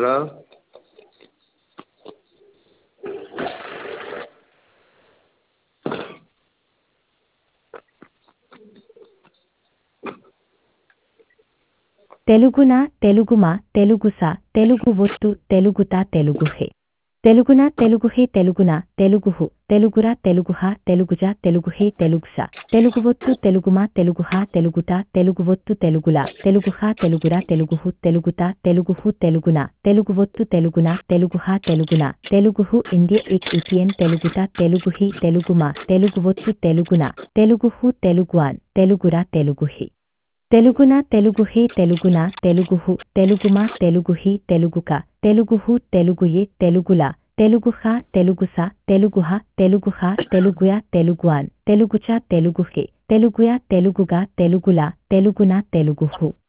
hello తెలుగున తెలుగుమ తెలుగుస తెలుగు ఒత్తు తెలుగుత తెలుగుహే తెలుగున తెలుగుహే తెలుగున తెలుగుహు తెలుగుర తెలుగుహ తెలుగుజ తెలుగుహే తెలుగుస తెలుగువొత్తు తెలుగుమ తెలుగుహ తెలుగుట తెలుగువొత్తు తెలుగుల తెలుగుహ తెలుగుర తెలుగుహు తెలుగుత తెలుగుహు తెలుగున తెలుగువొత్తు తెలుగున తెలుగుహ తెలుగున తెలుగుహు ఇండియ ఇక్ ఇటియన్ తెలుగుట తెలుగుహి తెలుగుమ తెలుగువొత్తు తెలుగున తెలుగుహు తెలుగువాన్ తెలుగుర తెలుగుహి తెలుగున తెలుగుహే తెలుగున తెలుగుహు తెలుగుమ తెలుగుహి తెలుగుక తెలుగుహు తెలుగుయే తెలుగుల తెలుగుహ తెలుగుస తెలుగుహ తెలుగుహ తెలుగుయ తెలుగువాన్ తెలుగుచ తెలుగుహే తెలుగుయ తెలుగుగా తెలుగుల తెలుగున తెలుగుహు